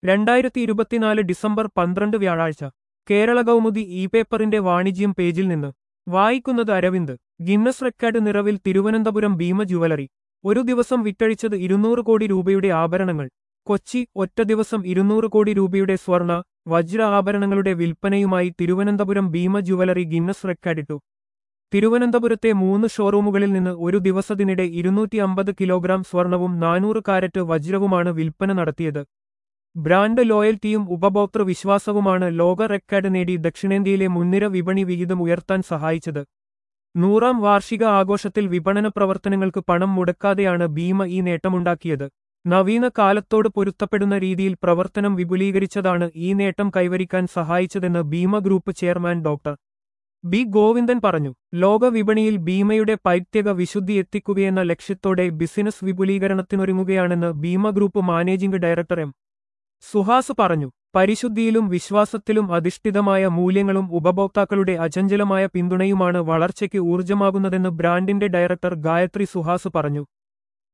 രണ്ടായിരത്തി ഇരുപത്തിനാല് ഡിസംബർ പന്ത്രണ്ട് വ്യാഴാഴ്ച കേരള കൗമുദി ഇ പേപ്പറിന്റെ വാണിജ്യം പേജിൽ നിന്ന് വായിക്കുന്നത് അരവിന്ദ് ഗിന്നസ് റെക്കോർഡ് നിറവിൽ തിരുവനന്തപുരം ഭീമ ജുവലറി ഒരു ദിവസം വിറ്റഴിച്ചത് ഇരുന്നൂറ് കോടി രൂപയുടെ ആഭരണങ്ങൾ കൊച്ചി ഒറ്റ ദിവസം ഇരുന്നൂറ് കോടി രൂപയുടെ സ്വർണ വജ്ര ആഭരണങ്ങളുടെ വിൽപ്പനയുമായി തിരുവനന്തപുരം ഭീമ ജുവലറി ഗിന്നസ് റെക്കോർഡിട്ടു തിരുവനന്തപുരത്തെ മൂന്ന് ഷോറൂമുകളിൽ നിന്ന് ഒരു ദിവസത്തിനിടെ ഇരുന്നൂറ്റി അമ്പത് കിലോഗ്രാം സ്വർണവും നാനൂറ് കാരറ്റ് വജ്രവുമാണ് വിൽപ്പന നടത്തിയത് ബ്രാൻഡ് ലോയൽറ്റിയും ഉപഭോക്തൃ വിശ്വാസവുമാണ് ലോക റെക്കോർഡ് നേടി ദക്ഷിണേന്ത്യയിലെ മുൻനിര വിപണി വിഹിതം ഉയർത്താൻ സഹായിച്ചത് നൂറാം വാർഷിക ആഘോഷത്തിൽ വിപണന പ്രവർത്തനങ്ങൾക്ക് പണം മുടക്കാതെയാണ് ഭീമ ഈ നേട്ടമുണ്ടാക്കിയത് നവീന കാലത്തോട് പൊരുത്തപ്പെടുന്ന രീതിയിൽ പ്രവർത്തനം വിപുലീകരിച്ചതാണ് ഈ നേട്ടം കൈവരിക്കാൻ സഹായിച്ചതെന്ന് Bhima group chairman doctor B Govindan പറഞ്ഞു ലോക വിപണിയിൽ ഭീമയുടെ പൈത്യക വിശുദ്ധി എത്തിക്കുകയെന്ന ലക്ഷ്യത്തോടെ ബിസിനസ് വിപുലീകരണത്തിനൊരുങ്ങുകയാണെന്ന് Bhima group managing director M Suhas പറഞ്ഞു പരിശുദ്ധിയിലും വിശ്വാസത്തിലും അധിഷ്ഠിതമായ മൂല്യങ്ങളും ഉപഭോക്താക്കളുടെ അചഞ്ചലമായ പിന്തുണയുമാണ് വളർച്ചയ്ക്ക് ഊർജ്ജമാകുന്നതെന്ന് ബ്രാൻഡിന്റെ ഡയറക്ടർ ഗായത്രി സുഹാസ് പറഞ്ഞു